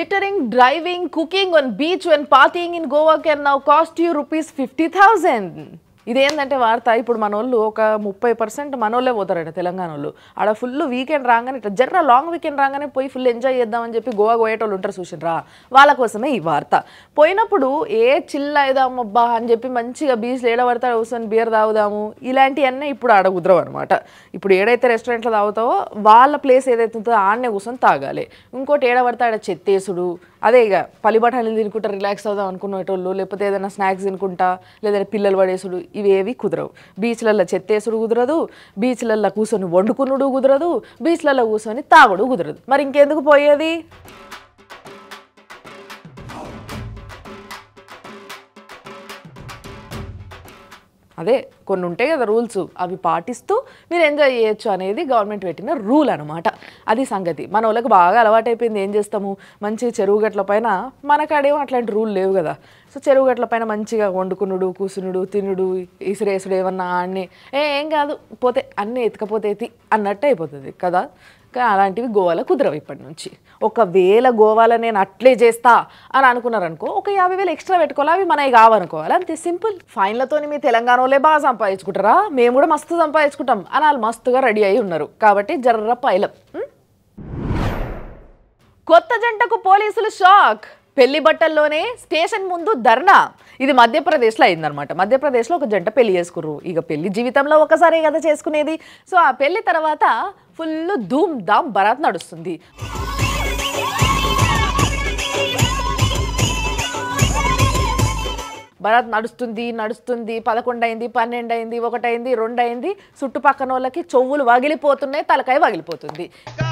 Littering, driving, cooking on beach when partying in Goa can now cost you rupees 50,000. ఇదేంటంటే వార్త ఇప్పుడు మన వాళ్ళు ఒక ముప్పై పర్సెంట్ మనోళ్ళే పోతారట తెలంగాణ వాళ్ళు ఆడ ఫుల్ వీకెండ్ రాగానే ఇట్లా జర్ర లాంగ్ వీకెండ్ రాగానే పోయి ఫుల్ ఎంజాయ్ చేద్దామని చెప్పి గోవా పోయేటోళ్ళు ఉంటారు చూసినరా వాళ్ళ కోసమే ఈ వార్త పోయినప్పుడు ఏ చిల్ అయిదాం అబ్బా అని చెప్పి మంచిగా బీచ్లో ఏడ పడతాడు కూర్చొని బియర్ తాగుదాము ఇలాంటివన్నీ ఇప్పుడు ఆడ కుదరవు అనమాట ఇప్పుడు ఏడైతే రెస్టారెంట్లో తాగుతావో వాళ్ళ ప్లేస్ ఏదైతే ఉంటుందో ఆడనే కూర్చొని తాగాలి ఇంకోటి ఏడ పడితే ఆడ చెత్తేసుడు అదే ఇక పలిబఠానీలు తినుకుంటా రిలాక్స్ అవుదాం అనుకునేటోళ్ళు లేకపోతే ఏదైనా స్నాక్స్ తినుకుంటా లేదంటే పిల్లలు పడేసుడు ఇవేవి కుదరవు బీచ్లల్లో చెత్తేసుడు కుదరదు బీచ్లల్లో కూర్చొని వండుకునుడు కుదరదు బీచ్లలో కూర్చొని తాగుడు కుదరదు మరి ఇంకెందుకు పోయేది అదే కొన్ని ఉంటాయి కదా రూల్స్ అవి పాటిస్తూ మీరు ఎంజాయ్ చేయొచ్చు అనేది గవర్నమెంట్ పెట్టిన రూల్ అనమాట అది సంగతి మన వాళ్ళకి బాగా అలవాటైపోయింది ఏం చేస్తాము మంచి చెరువు గట్ల పైన మనకాడేమో అట్లాంటి రూల్ లేవు కదా సో చెరువు గట్ల పైన మంచిగా వండుకునుడు కూసునుడు తినుడు ఇసిరేసుడు ఏమన్నా అన్నీ ఏ ఏం కాదు పోతే అన్నీ ఎత్తుకపోతే ఎత్తి అన్నట్టు అయిపోతుంది కదా కానీ అలాంటివి గోవాలో కుదరవు ఇప్పటి నుంచి ఒకవేళ గోవాలో నేను అట్లే చేస్తా అని అనుకున్నారనుకో ఒక యాభై వేలు ఎక్స్ట్రా పెట్టుకోవాలి అవి మనవి కావనుకోవాలి అంతే సింపుల్ ఫైన్లతో మీ తెలంగాణ వాళ్ళే బాగా సంపాదించుకుంటారా మేము కూడా మస్తు సంపాదించుకుంటాం అని వాళ్ళు మస్తుగా రెడీ అయి ఉన్నారు కాబట్టి జర్ర పైలం ఉం? కొత్త జంటకు పోలీసులు షాక్ పెళ్లి బట్టల్లోనే స్టేషన్ ముందు ధర్నా ఇది మధ్యప్రదేశ్లో అయిందనమాట మధ్యప్రదేశ్లో ఒక జంట పెళ్లి చేసుకుర్రు ఇక పెళ్లి జీవితంలో ఒకసారి కదా చేసుకునేది సో ఆ పెళ్లి తర్వాత ఫుల్ ధూమ్ ధామ్ బరాత్ నడుస్తుంది భరత్ నడుస్తుంది నడుస్తుంది పదకొండు అయింది పన్నెండు అయింది ఒకటైంది రెండు అయింది చుట్టుపక్కన వాళ్ళకి చెవులు వగిలిపోతున్నాయి తలకాయ వగిలిపోతుంది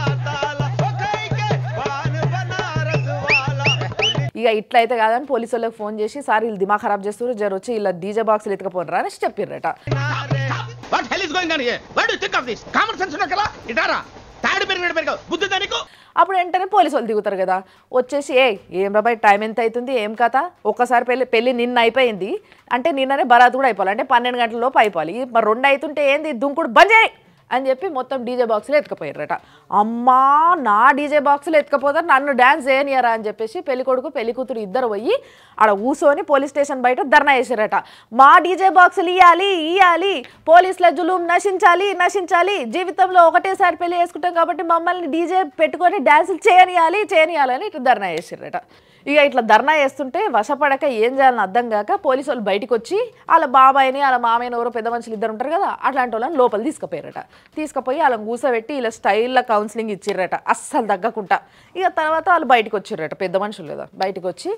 ఇక ఇట్లయితే కాదని పోలీసు వాళ్ళకి ఫోన్ చేసి సార్ వీళ్ళు దిమాగ్ ఖరాబ్ చేస్తారు జర వచ్చి ఇలా డీజే బాక్సులు ఎత్తుకపోనరా అని చెప్పిర్రట what hell is going on here what do think of this common sense ఉన్నా కదా ఇటారా తాడు పెరిగినట్టు పెరగవు బుద్ధి దానికి అప్పుడు వెంటనే పోలీసు వాళ్ళు దిగుతారు కదా వచ్చేసి ఏ ఏం రాబాయ్ టైం ఎంత అవుతుంది ఏం కథ ఒక్కసారి పెళ్ళి పెళ్ళి నిన్న అయిపోయింది అంటే నిన్ననే బరాత్ కూడా అయిపోవాలి అంటే పన్నెండు గంటల లోపు అయిపోవాలి మరి రెండు అవుతుంటే ఏంది దుంకుడు బంద్ చేయి అని చెప్పి మొత్తం డీజే బాక్సులు ఎత్తుకపోయారట అమ్మా నా డీజే బాక్సులు ఎత్తుకపోతారు నన్ను డ్యాన్స్ చేయనియరా అని చెప్పేసి పెళ్లి కొడుకు పెళ్లి కూతురు ఇద్దరు పోయి ఆడ కూసోని పోలీస్ స్టేషన్ బయట ధర్నా చేశారట మా డీజే బాక్సులు ఇవ్వాలి ఇవ్వాలి పోలీసుల జులుం నశించాలి నశించాలి జీవితంలో ఒకటేసారి పెళ్లి చేసుకుంటాం కాబట్టి మమ్మల్ని డీజే పెట్టుకొని డ్యాన్సులు చేయనియాలి చేయనియాలని ఇట్లా ధర్నా చేసిర్రట ఇక ఇట్లా ధర్నా చేస్తుంటే వశపడక ఏం చేయాలని అర్థం కాక పోలీసు వాళ్ళు బయటకు వచ్చి వాళ్ళ బాబాయిని వాళ్ళ మామయ్యని ఎవరో పెద్ద మనుషులు ఇద్దరు ఉంటారు కదా అట్లాంటి వాళ్ళని లోపల తీసుకుపోయారట తీసుకుపోయి వాళ్ళని కూసబెట్టి ఇలా స్టైల్లో కౌన్సిలింగ్ ఇచ్చిర్రట అస్సలు తగ్గకుండా ఇక తర్వాత వాళ్ళు బయటకు వచ్చిర్రట పెద్ద మనుషులు కదా బయటకు వచ్చి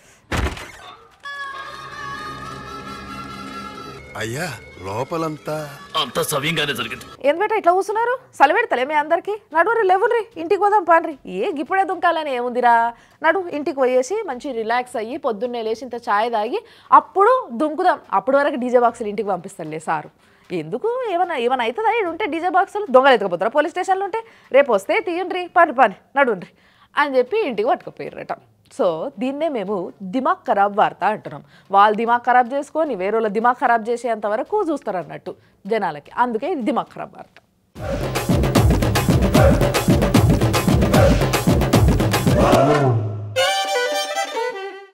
అయ్యా లోపలంతా అంతా సవ్యంగానే జరిగింది ఏం బేట ఇట్లా కూర్చున్నారు సలవెడతలే మీ అందరికి నడువురి లేవుర్రి ఇంటికి పోదాం పాండ్రి ఏ ఇప్పుడే దుంకాలని ఏముందిరా నడు ఇంటికి పోయేసి మంచి రిలాక్స్ అయ్యి పొద్దున్నే లేచి ఇంత ఛాయ్ తాగి అప్పుడు దుంకుదాం అప్పటి వరకు డీజే బాక్సులు ఇంటికి పంపిస్తానులే సారు ఎందుకు ఏమైనా ఏమైనా అవుతుందా ఈడ ఉంటే డీజే బాక్సులు దొంగలు ఎత్తుకపోతారా పోలీస్ స్టేషన్లో ఉంటే రేపు వస్తే తీయండి పని పని నడుండ్రి అని చెప్పి ఇంటికి పట్టుకుపోయారట సో దీన్నే మేము దిమాగ్ ఖరాబ్ వార్త అంటున్నాం వాళ్ళు దిమాగ్ ఖరాబ్ చేసుకొని వేరే వాళ్ళ దిమాగ్ ఖరాబ్ చేసేంత వరకు చూస్తారు అన్నట్టు జనాలకి అందుకే ఇది దిమాగ్ ఖరాబ్ వార్త